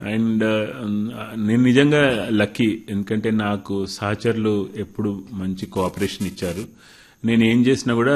and నేను నిజంగా lucky ఎందుకంటే నాకు సహచరులు ఎప్పుడు మంచి కోఆపరేషన్ ఇచ్చారు నేను ఏం చేసినా కూడా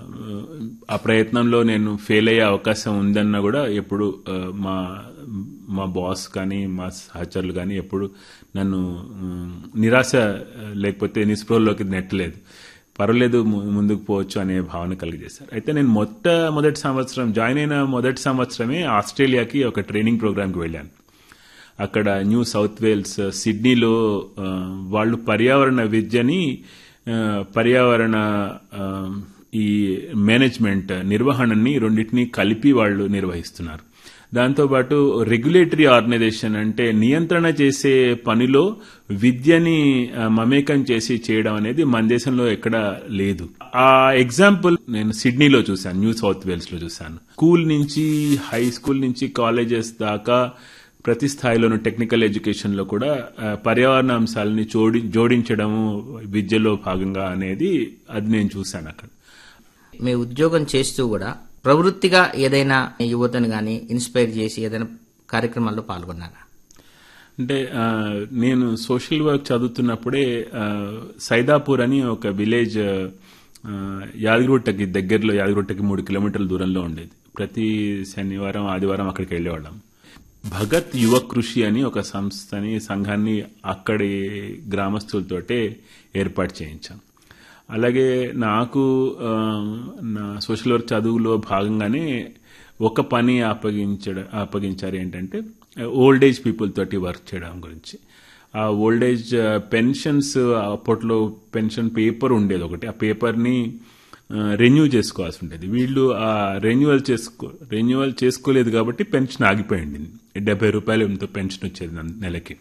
ఆ ప్రయత్నంలో నేను ఫెయిల్ అయ్యే అవకాశం ఉందన్నా కూడా ఎప్పుడు ఆ, మా మా బాస్ కానీ మా సహచరులు కానీ ఎప్పుడు నన్ను ఉమ్, నిరాశ లేకపోతే నిస్పృహలోకి నెట్టలేదు పర్వాలేదు ము- ముందుకు పోవచ్చు అనే భావన కలిగజేశారు అయితే నేను మొట్ట మొదటి సంవత్సరం జాయిన్ అయిన మొదటి సంవత్సరమే ఆస్ట్రేలియాకి ఒక ట్రైనింగ్ ప్రోగ్రామ్కి వెళ్ళాను అక్కడ న్యూ సౌత్ వేల్స్ సిడ్నీలో ఆ, వాళ్ళు పర్యావరణ విద్యని ఆ, పర్యావరణ ఆ, ఈ మేనేజ్మెంట్ నిర్వహణని రెండింటినీ కలిపి వాళ్ళు నిర్వహిస్తున్నారు దాంతోపాటు రెగ్యులేటరీ ఆర్గనైజేషన్ అంటే నియంత్రణ చేసే పనిలో విద్యని ఆ, మమేకం చేసి చేయడం అనేది మన దేశంలో ఎక్కడ లేదు ఆ ఎగ్జాంపుల్ నేను సిడ్నీలో చూశాను న్యూ సౌత్ వేల్స్ లో చూశాను స్కూల్ నుంచి హై స్కూల్ నుంచి కాలేజెస్ దాకా ప్రతి స్థాయిలోనూ టెక్నికల్ ఎడ్యుకేషన్ లో కూడా ఆ, పర్యావరణ అంశాలని జోడి జోడించడము విద్యలో భాగంగా అనేది అది నేను చూశాను అక్కడ మీ ఉద్యోగం చేస్తూ కూడా ప్రవృత్తిగా ఏదైనా యువతను కానీ ఇన్స్పైర్ చేసి ఏదైనా కార్యక్రమాల్లో పాల్గొన్నారా అంటే ఆ, నేను సోషల్ వర్క్ చదువుతున్నప్పుడే ఆ, సైదాపూర్ అని ఒక విలేజ్ ఆ, యాదగిరిగుట్టకి దగ్గరలో యాదగిరిగుట్టకి మూడు కిలోమీటర్ల దూరంలో ఉండేది ప్రతి శనివారం ఆదివారం అక్కడికి వెళ్ళేవాళ్ళం భగత్ యువ కృషి అని ఒక సంస్థని సంఘాన్ని అక్కడి గ్రామస్తులతోటే ఏర్పాటు చేయించాం అలాగే నాకు ఆ, నా సోషల్ వర్క్ చదువులో భాగంగానే ఒక పని అప్పగించడం అప్పగించారు ఏంటంటే ఓల్డ్ ఏజ్ పీపుల్ తోటి వర్క్ చేయడం గురించి ఆ ఓల్డ్ ఏజ్ పెన్షన్స్ అప్పట్లో పెన్షన్ పేపర్ ఉండేది ఒకటి ఆ పేపర్ని రెన్యూ చేసుకోవాల్సి ఉండేది వీళ్ళు ఆ రెన్యువల్ చేసుకో రెన్యువల్ చేసుకోలేదు కాబట్టి పెన్షన్ ఆగిపోయింది డెబ్బై రూపాయలు ఎంతో పెన్షన్ వచ్చేది నె- నెలకి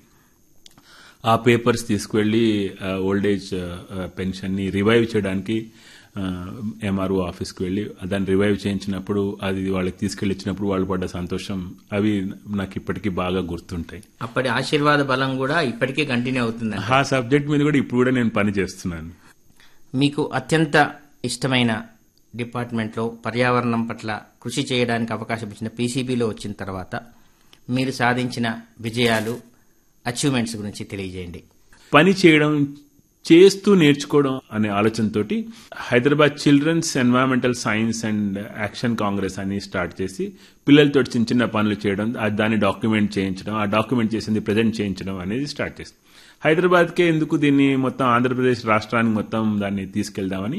ఆ పేపర్స్ తీసుకువెళ్ళి ఓల్డ్ ఏజ్ పెన్షన్ ని రివైవ్ చేయడానికి ఎంఆర్ఓ ఆఫీస్కి వెళ్ళి దాన్ని రివైవ్ చేయించినప్పుడు అది వాళ్ళకి తీసుకెళ్ళి ఇచ్చినప్పుడు వాళ్ళు పడ్డ సంతోషం అవి నాకు ఇప్పటికీ బాగా గుర్తుంటాయి అప్పటి ఆశీర్వాద బలం కూడా ఇప్పటికే కంటిన్యూ అవుతుంది ఆ సబ్జెక్ట్ మీద కూడా ఇప్పుడు కూడా నేను పని చేస్తున్నాను మీకు అత్యంత ఇష్టమైన డిపార్ట్మెంట్లో పర్యావరణం పట్ల కృషి చేయడానికి అవకాశం ఇచ్చిన పీసీబీలో వచ్చిన తర్వాత మీరు సాధించిన విజయాలు అచీవ్మెంట్స్ గురించి తెలియజేయండి పని చేయడం చేస్తూ నేర్చుకోవడం అనే ఆలోచనతోటి Hyderabad children's environmental science and action congress అని స్టార్ట్ చేసి పిల్లలతో చిన్న చిన్న పనులు చేయడం ఆ దాన్ని డాక్యుమెంట్ చేయించడం ఆ డాక్యుమెంట్ చేసింది ప్రజెంట్ చేయించడం అనేది స్టార్ట్ చేసింది హైదరాబాద్కే ఎందుకు దీన్ని మొత్తం ఆంధ్రప్రదేశ్ రాష్ట్రానికి మొత్తం దాన్ని తీసుకెళ్దామని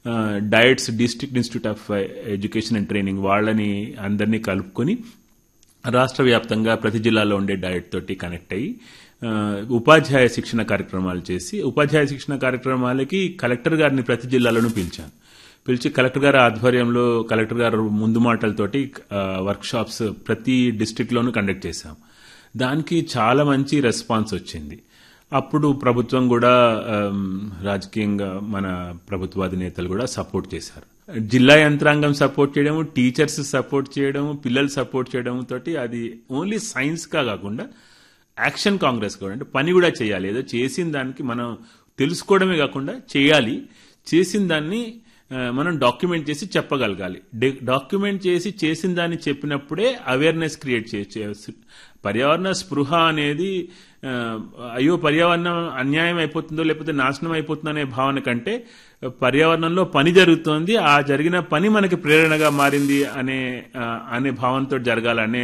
DIETs district institute of education and training వాళ్ళని అందరినీ కలుపుకొని రాష్ట్ర వ్యాప్తంగా ప్రతి జిల్లాలో ఉండే డయట్ తోటి కనెక్ట్ అయ్యి ఆ, ఉపాధ్యాయ శిక్షణ కార్యక్రమాలు చేసి ఉపాధ్యాయ శిక్షణ కార్యక్రమాలకి కలెక్టర్ గారిని ప్రతి జిల్లాలోనూ పిలిచాను పిలిచి కలెక్టర్ గారి ఆధ్వర్యంలో కలెక్టర్ గారు ముందు మాటలతోటి వర్క్ షాప్స్ ప్రతి డిస్టిక్ లోనూ కండక్ట్ చేశాం దానికి చాలా మంచి రెస్పాన్స్ వచ్చింది అప్పుడు ప్రభుత్వం కూడా ఆమ్, రాజకీయంగా మన ప్రభుత్వాధినేతలు కూడా సపోర్ట్ చేశారు జిల్లా యంత్రాంగం సపోర్ట్ చేయడం టీచర్స్ సపోర్ట్ చేయడం పిల్లలు సపోర్ట్ చేయడం తోటి అది ఓన్లీ సైన్స్ గా కాకుండా యాక్షన్ కాంగ్రెస్ కూడా అంటే పని కూడా చేయాలి ఏదో చేసిన దానికి మనం తెలుసుకోవడమే కాకుండా చేయాలి చేసిన దాన్ని ఆ, మనం డాక్యుమెంట్ చేసి చెప్పగలగాలి డే- డాక్యుమెంట్ చేసి చేసిన దాన్ని చెప్పినప్పుడే అవేర్నెస్ క్రియేట్ చేయొచ్చు పర్యావరణ స్పృహ అనేది ఆ, అయ్యో పర్యావరణం అన్యాయం అయిపోతుందో లేకపోతే నాశనం అయిపోతుందో అనే భావన కంటే పర్యావరణంలో పని జరుగుతోంది ఆ జరిగిన పని మనకి ప్రేరణగా మారింది అనే ఆ, అనే భావనతో జరగాలనే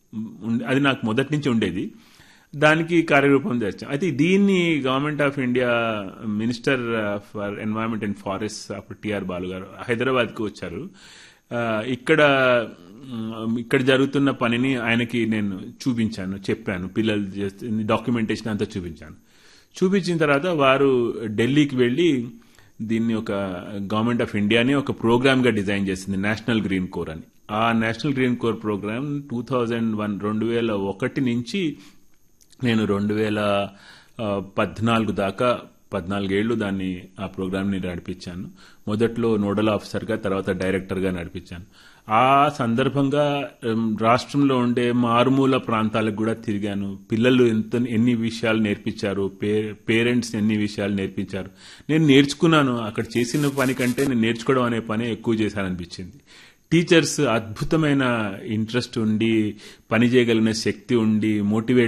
ఉం- అది నాకు మొదటి నుంచి ఉండేది దానికి కార్యరూపం తెచ్చాం అయితే దీన్ని government of India minister for environment and forest అప్పుడు టిఆర్ బాలు గారు హైదరాబాద్కి వచ్చారు ఆ, ఇక్కడ ఉమ్, ఇక్కడ జరుగుతున్న పనిని ఆయనకి నేను చూపించాను చెప్పాను పిల్లలు చేస్తున్న డాక్యుమెంటేషన్ అంతా చూపించాను చూపించిన తర్వాత వారు ఢిల్లీకి వెళ్ళి దీన్ని ఒక గవర్నమెంట్ ఆఫ్ ఇండియానే ఒక ప్రోగ్రామ్ గా డిజైన్ చేసింది నేషనల్ గ్రీన్ కోర్ అని ఆ national green corps programme two thousand one రెండు వేల ఒకటి నుంచి నేను రెండు వేల ఆ, పద్నాలుగు దాకా పద్నాలుగేళ్లు దాన్ని ఆ ప్రోగ్రామ్ని నడిపించాను మొదట్లో నోడల్ ఆఫీసర్గా తర్వాత డైరెక్టర్గా నడిపించాను ఆ సందర్భంగా ఉమ్, రాష్ట్రంలో ఉండే మారుమూల ప్రాంతాలకు కూడా తిరిగాను పిల్లలు ఎంత ఎన్ని విషయాలు నేర్పించారు పేరెంట్స్ ఎన్ని విషయాలు నేర్పించారు నేను నేర్చుకున్నాను అక్కడ చేసిన పని కంటే నేను నేర్చుకోవడం అనే పని ఎక్కువ చేశాననిపించింది టీచర్స్ అద్భుతమైన ఇంట్రెస్ట్ ఉండి పని చేయగలిగిన శక్తి ఉండి మోటివేట్